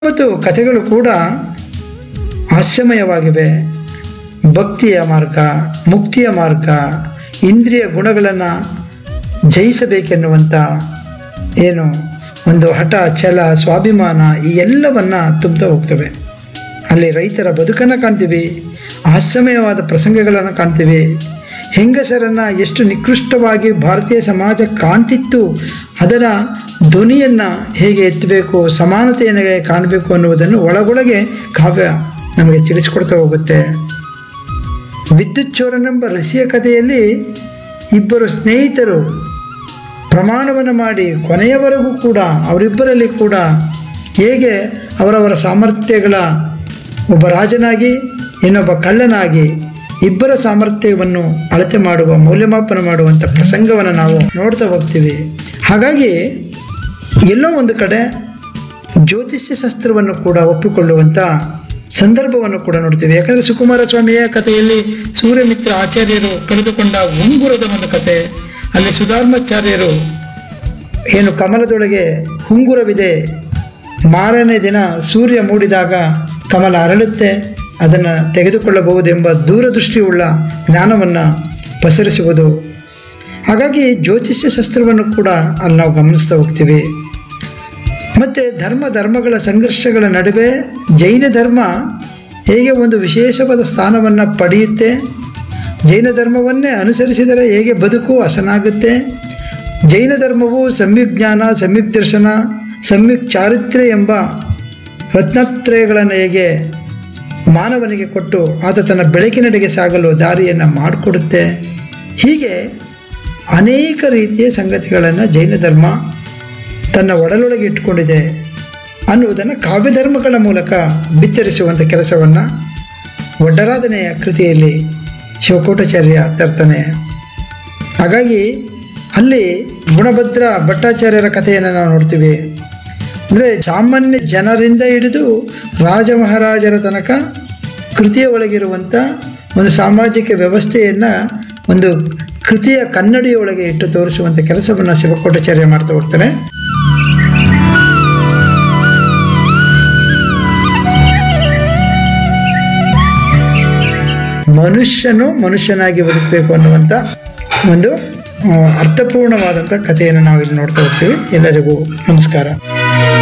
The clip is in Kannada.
ಮತ್ತು ಕಥೆಗಳು ಕೂಡ ಹಾಸ್ಯಮಯವಾಗಿವೆ ಭಕ್ತಿಯ ಮಾರ್ಗ ಮುಕ್ತಿಯ ಮಾರ್ಗ ಇಂದ್ರಿಯ ಗುಣಗಳನ್ನು ಜಯಿಸಬೇಕೆನ್ನುವಂಥ ಏನು ಒಂದು ಹಠ ಛಲ ಸ್ವಾಭಿಮಾನ ಈ ಎಲ್ಲವನ್ನ ತುಂಬ್ತಾ ಹೋಗ್ತವೆ ಅಲ್ಲಿ ರೈತರ ಬದುಕನ್ನು ಕಾಣ್ತೀವಿ ಹಾಸ್ಯಮಯವಾದ ಪ್ರಸಂಗಗಳನ್ನು ಕಾಣ್ತೀವಿ ಹೆಂಗಸರನ್ನು ಎಷ್ಟು ನಿಕೃಷ್ಟವಾಗಿ ಭಾರತೀಯ ಸಮಾಜ ಕಾಣ್ತಿತ್ತು ಅದರ ಧ್ವನಿಯನ್ನು ಹೇಗೆ ಎತ್ತಬೇಕು ಸಮಾನತೆಯನ್ನು ಹೇಗೆ ಕಾಣಬೇಕು ಅನ್ನುವುದನ್ನು ಒಳಗೊಳಗೆ ಕಾವ್ಯ ನಮಗೆ ತಿಳಿಸ್ಕೊಡ್ತಾ ಹೋಗುತ್ತೆ ವಿದ್ಯುತ್ ಚೋರನೆಂಬ ರಸಿಯ ಕಥೆಯಲ್ಲಿ ಇಬ್ಬರು ಸ್ನೇಹಿತರು ಪ್ರಮಾಣವನ್ನು ಮಾಡಿ ಕೊನೆಯವರೆಗೂ ಕೂಡ ಅವರಿಬ್ಬರಲ್ಲಿ ಕೂಡ ಹೇಗೆ ಅವರವರ ಸಾಮರ್ಥ್ಯಗಳ ಒಬ್ಬ ರಾಜನಾಗಿ ಇನ್ನೊಬ್ಬ ಕಳ್ಳನಾಗಿ ಇಬ್ಬರ ಸಾಮರ್ಥ್ಯವನ್ನು ಅಳತೆ ಮಾಡುವ ಮೌಲ್ಯಮಾಪನ ಮಾಡುವಂಥ ಪ್ರಸಂಗವನ್ನು ನಾವು ನೋಡ್ತಾ ಹೋಗ್ತೀವಿ ಹಾಗಾಗಿ ಎಲ್ಲೋ ಒಂದು ಕಡೆ ಜ್ಯೋತಿಷ್ಯ ಶಾಸ್ತ್ರವನ್ನು ಕೂಡ ಒಪ್ಪಿಕೊಳ್ಳುವಂಥ ಸಂದರ್ಭವನ್ನು ಕೂಡ ನೋಡ್ತೀವಿ ಯಾಕಂದರೆ ಸುಕುಮಾರ ಸ್ವಾಮಿಯ ಕಥೆಯಲ್ಲಿ ಸೂರ್ಯಮಿತ್ರ ಆಚಾರ್ಯರು ಕಳೆದುಕೊಂಡ ಉಂಗುರದ ಒಂದು ಕತೆ ಅಲ್ಲಿ ಸುಧಾರ್ಮಾಚಾರ್ಯರು ಏನು ಕಮಲದೊಳಗೆ ಹುಂಗುರವಿದೆ ಮಾರನೇ ದಿನ ಸೂರ್ಯ ಮೂಡಿದಾಗ ಕಮಲ ಅರಳುತ್ತೆ ಅದನ್ನು ತೆಗೆದುಕೊಳ್ಳಬಹುದೆಂಬ ದೂರದೃಷ್ಟಿಯುಳ್ಳ ಜ್ಞಾನವನ್ನು ಪಸರಿಸುವುದು ಹಾಗಾಗಿ ಜ್ಯೋತಿಷ್ಯ ಶಾಸ್ತ್ರವನ್ನು ಕೂಡ ಅಲ್ಲಿ ನಾವು ಗಮನಿಸ್ತಾ ಹೋಗ್ತೀವಿ ಮತ್ತು ಧರ್ಮ ಧರ್ಮಗಳ ಸಂಘರ್ಷಗಳ ನಡುವೆ ಜೈನ ಧರ್ಮ ಹೇಗೆ ಒಂದು ವಿಶೇಷವಾದ ಸ್ಥಾನವನ್ನು ಪಡೆಯುತ್ತೆ ಜೈನ ಧರ್ಮವನ್ನೇ ಅನುಸರಿಸಿದರೆ ಹೇಗೆ ಬದುಕು ಹಸನಾಗುತ್ತೆ ಜೈನ ಧರ್ಮವು ಸಮ್ಯಕ್ ಜ್ಞಾನ ಸಮ್ಯಕ್ ದರ್ಶನ ಸಮ್ಯಕ್ ಚಾರಿತ್ರ್ಯ ಎಂಬ ರತ್ನತ್ರಯಗಳನ್ನು ಹೇಗೆ ಮಾನವನಿಗೆ ಕೊಟ್ಟು ಆತ ತನ್ನ ಬೆಳಕಿನೆಡೆಗೆ ಸಾಗಲು ದಾರಿಯನ್ನು ಮಾಡಿಕೊಡುತ್ತೆ ಹೀಗೆ ಅನೇಕ ರೀತಿಯ ಸಂಗತಿಗಳನ್ನು ಜೈನ ಧರ್ಮ ತನ್ನ ಒಡಲೊಳಗೆ ಇಟ್ಕೊಂಡಿದೆ ಅನ್ನುವುದನ್ನು ಕಾವ್ಯಧರ್ಮಗಳ ಮೂಲಕ ಬಿತ್ತರಿಸುವಂಥ ಕೆಲಸವನ್ನು ಒಡ್ಡರಾಧನೆಯ ಕೃತಿಯಲ್ಲಿ ಶಿವಕೋಟಾಚಾರ್ಯ ತರ್ತಾನೆ ಹಾಗಾಗಿ ಅಲ್ಲಿ ಗುಣಭದ್ರ ಭಟ್ಟಾಚಾರ್ಯರ ಕಥೆಯನ್ನು ನಾವು ನೋಡ್ತೀವಿ ಅಂದರೆ ಸಾಮಾನ್ಯ ಜನರಿಂದ ಹಿಡಿದು ರಾಜ ಮಹಾರಾಜರ ತನಕ ಕೃತಿಯ ಒಳಗಿರುವಂಥ ಒಂದು ಸಾಮಾಜಿಕ ವ್ಯವಸ್ಥೆಯನ್ನು ಒಂದು ಕೃತಿಯ ಕನ್ನಡಿಯೊಳಗೆ ಇಟ್ಟು ತೋರಿಸುವಂಥ ಕೆಲಸವನ್ನು ಶಿವಕೋಟಾಚಾರ್ಯ ಮಾಡ್ತಾ ಹೋಗ್ತಾರೆ ಮನುಷ್ಯನು ಮನುಷ್ಯನಾಗಿ ಬದುಕಬೇಕು ಅನ್ನುವಂಥ ಒಂದು ಆ, ಅರ್ಥಪೂರ್ಣವಾದಂಥ ಕಥೆಯನ್ನು ನಾವಿಲ್ಲಿ ನೋಡ್ತಾ ಹೋಗ್ತೀವಿ ಎಲ್ಲರಿಗೂ ನಮಸ್ಕಾರ